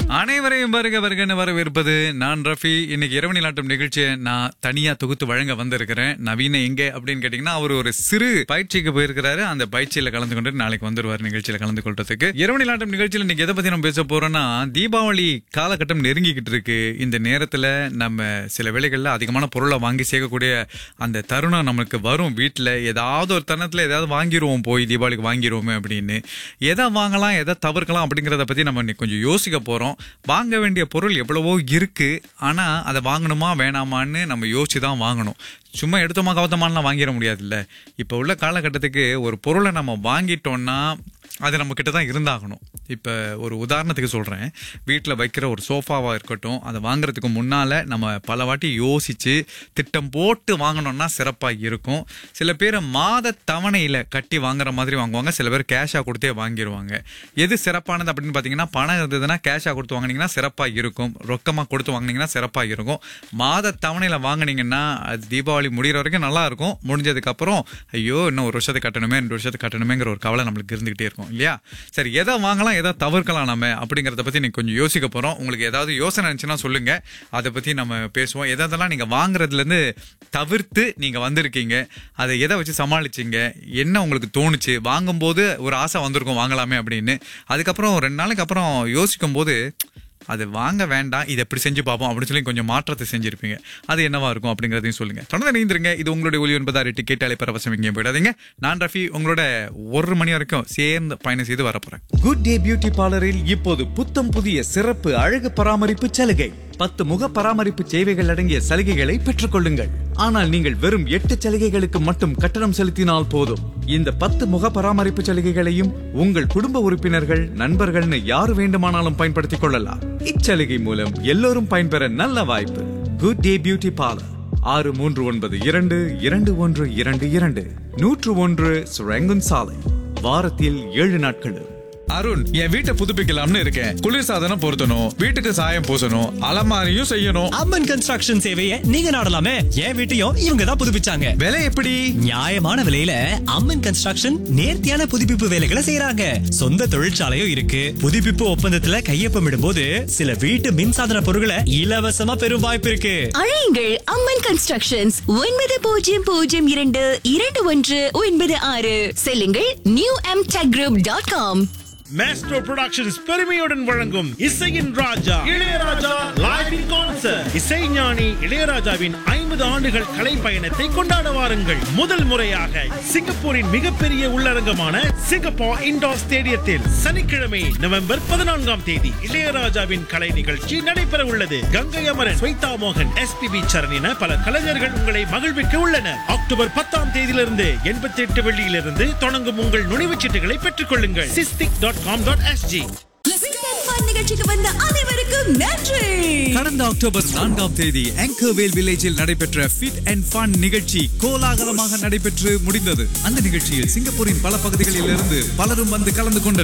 அனைவரையும் வருக வருகன்னு வரவேற்பது நான் ரஃபி இன்னைக்கு இரவு நிலாட்டம் நிகழ்ச்சியை நான் தனியா தொகுத்து வழங்க வந்திருக்கிறேன் நவீன எங்க அப்படின்னு கேட்டீங்கன்னா அவர் ஒரு சிறு பயிற்சிக்கு போயிருக்கிறாரு அந்த பயிற்சியில கலந்து கொண்டு நாளைக்கு வந்துருவார் நிகழ்ச்சியில கலந்து கொள்றதுக்கு இரவு நிலாட்டம் நிகழ்ச்சியில இன்னைக்கு எதை பத்தி நம்ம பேச போறோம்னா தீபாவளி காலகட்டம் நெருங்கிக்கிட்டு இருக்கு இந்த நேரத்துல நம்ம சில வேளைகள்ல அதிகமான பொருளை வாங்கி சேர்க்கக்கூடிய அந்த தருணம் நமக்கு வரும் வீட்டுல ஏதாவது ஒரு தருணத்துல ஏதாவது வாங்கிடுவோம் போய் தீபாவளிக்கு வாங்கிடுவோமே அப்படின்னு எதை வாங்கலாம் எதை தவிர்க்கலாம் அப்படிங்கறத பத்தி நம்ம இன்னைக்கு கொஞ்சம் யோசிக்க போறோம் வாங்க வேண்டிய பொருள் எவ்வளவோ இருக்கு ஆனா அதை வாங்கணுமா வேணாமான்னு நம்ம யோசிச்சு தான் வாங்கணும் சும்மா எடுத்தோமா கவத்தமானலாம் வாங்கிட முடியாதுல்ல இப்போ உள்ள காலகட்டத்துக்கு ஒரு பொருளை நம்ம வாங்கிட்டோம்னா அது நம்ம கிட்ட தான் இருந்தாகணும் இப்போ ஒரு உதாரணத்துக்கு சொல்கிறேன் வீட்டில் வைக்கிற ஒரு சோஃபாவாக இருக்கட்டும் அதை வாங்குறதுக்கு முன்னால் நம்ம பல வாட்டி யோசித்து திட்டம் போட்டு வாங்கினோம்னா சிறப்பாக இருக்கும் சில பேர் மாத தவணையில் கட்டி வாங்குற மாதிரி வாங்குவாங்க சில பேர் கேஷாக கொடுத்தே வாங்கிடுவாங்க எது சிறப்பானது அப்படின்னு பார்த்தீங்கன்னா பணம் இருந்ததுன்னா கேஷாக கொடுத்து வாங்குனீங்கன்னா சிறப்பாக இருக்கும் ரொக்கமாக கொடுத்து வாங்குனீங்கன்னா சிறப்பாக இருக்கும் மாத தவணையில் வாங்குனீங்கன்னா அது தீபாவளி முடிகிற வரைக்கும் நல்லா இருக்கும் முடிஞ்சதுக்கப்புறம் ஐயோ இன்னும் ஒரு வருஷத்துக்கு கட்டணுமே ரெண்டு வருஷத்துக்கு கட்டணுமேங்கிற ஒரு கவலை நம்மளுக்கு இருந்துகிட்டே இருக்கும் இல்லையா சரி எதை வாங்கலாம் எதை தவிர்க்கலாம் நம்ம அப்படிங்கறத பத்தி நீங்க கொஞ்சம் யோசிக்க போறோம் உங்களுக்கு ஏதாவது யோசனை இருந்துச்சுன்னா சொல்லுங்க அதை பத்தி நம்ம பேசுவோம் எதெல்லாம் நீங்க வாங்குறதுல இருந்து தவிர்த்து நீங்க வந்திருக்கீங்க அதை எதை வச்சு சமாளிச்சீங்க என்ன உங்களுக்கு தோணுச்சு வாங்கும்போது ஒரு ஆசை வந்திருக்கும் வாங்கலாமே அப்படின்னு அதுக்கப்புறம் ரெண்டு நாளைக்கு அப்புறம் யோசிக்கும் போது அது வாங்க வேண்டாம் இதை எப்படி செஞ்சு பார்ப்போம் அப்படின்னு சொல்லி கொஞ்சம் மாற்றத்தை செஞ்சிருப்பீங்க அது என்னவா இருக்கும் அப்படிங்கறதையும் சொல்லுங்க தொடர்ந்து நீந்திருங்க இது உங்களுடைய ஒளி ஒன்பதாறு டிக்கெட் அழைப்பரவசம் இங்கே போயிடாதீங்க நான் ரஃபி உங்களோட ஒரு மணி வரைக்கும் சேர்ந்து பயணம் செய்து வரப்போறேன் குட் டே பியூட்டி பார்லரில் இப்போது புத்தம் புதிய சிறப்பு அழகு பராமரிப்பு சலுகை பத்து முக பராமரிப்பு சேவைகள் அடங்கிய சலுகைகளை பெற்றுக் கொள்ளுங்கள் ஆனால் நீங்கள் வெறும் எட்டு சலுகைகளுக்கு மட்டும் கட்டணம் செலுத்தினால் போதும் இந்த பத்து முக பராமரிப்பு சலுகைகளையும் உங்கள் குடும்ப உறுப்பினர்கள் நண்பர்கள்னு யார் வேண்டுமானாலும் பயன்படுத்திக் கொள்ளலாம் இச்சலுகை மூலம் எல்லோரும் பயன்பெற நல்ல வாய்ப்பு குட் டே பியூட்டி பார்லர் ஆறு மூன்று ஒன்பது இரண்டு இரண்டு ஒன்று இரண்டு இரண்டு நூற்று ஒன்று சுரங்குன் சாலை வாரத்தில் ஏழு நாட்களும் அருண் என் வீட்டை புதுப்பிக்கலாம்னு இருக்கேன் குளிர்சாதனம் பொருத்தணும் வீட்டுக்கு சாயம் பூசணும் அலமாரியும் செய்யணும் அம்மன் கன்ஸ்ட்ரக்ஷன் சேவையை நீங்க நாடலாமே என் வீட்டையும் இவங்க தான் புதுப்பிச்சாங்க விலை எப்படி நியாயமான விலையில அம்மன் கன்ஸ்ட்ரக்ஷன் நேர்த்தியான புதுப்பிப்பு வேலைகளை செய்யறாங்க சொந்த தொழிற்சாலையும் இருக்கு புதுப்பிப்பு ஒப்பந்தத்துல கையொப்பமிடும்போது சில வீட்டு மின்சாதன பொருட்களை இலவசமா பெறும் வாய்ப்பு இருக்கு அழையுங்கள் அம்மன் கன்ஸ்ட்ரக்ஷன்ஸ் ஒன்பது பூஜ்ஜியம் பூஜ்ஜியம் இரண்டு இரண்டு ஒன்று ஒன்பது ஆறு செல்லுங்கள் new M tech group dot com maestro productions பெருமையுடன் வழங்கும் இசையின் ராஜா இளையராஜா லைவ் இன் கான்சர்ட் இசைஞானி இளையராஜாவின் ஐம்பது ஆண்டுகள் கலை பயணத்தை கொண்டாட வாருங்கள் முதல் முறையாக சிங்கப்பூரின் மிகப்பெரிய உள்ளரங்கமான சிங்கப்பூர் இண்டோர் ஸ்டேடியத்தில் சனிக்கிழமை நவம்பர் பதினான்காம் தேதி இளையராஜாவின் கலை நிகழ்ச்சி நடைபெற உள்ளது கங்கை அமரன் ஸ்வைதா மோகன் எஸ்பிபி சரண் என பல கலைஞர்கள் உங்களை மகிழ்விக்க உள்ளனர் அக்டோபர் பத்தாம் தேதியிலிருந்து எண்பத்தி எட்டு வெள்ளியிலிருந்து தொடங்கும் உங்கள் நுழைவுச் சீட்டுகளை பெற்றுக் கொள்ளுங்கள் SISTIC dot com dot S G நிகழ்ச்சிக்கு வந்த அனைவருக்கும் நன்றி கடந்த அக்டோபர் நான்காம் தேதி ஆங்கர்வேல் வில்லேஜில் நடைபெற்ற ஃபிட் அண்ட் ஃபன் நிகழ்ச்சி கோலாகலமாக நடைபெற்று முடிந்தது அந்த நிகழ்ச்சியில் சிங்கப்பூரின் பல பகுதிகளில் இருந்து பலரும் வந்து கலந்து கொண்டனர்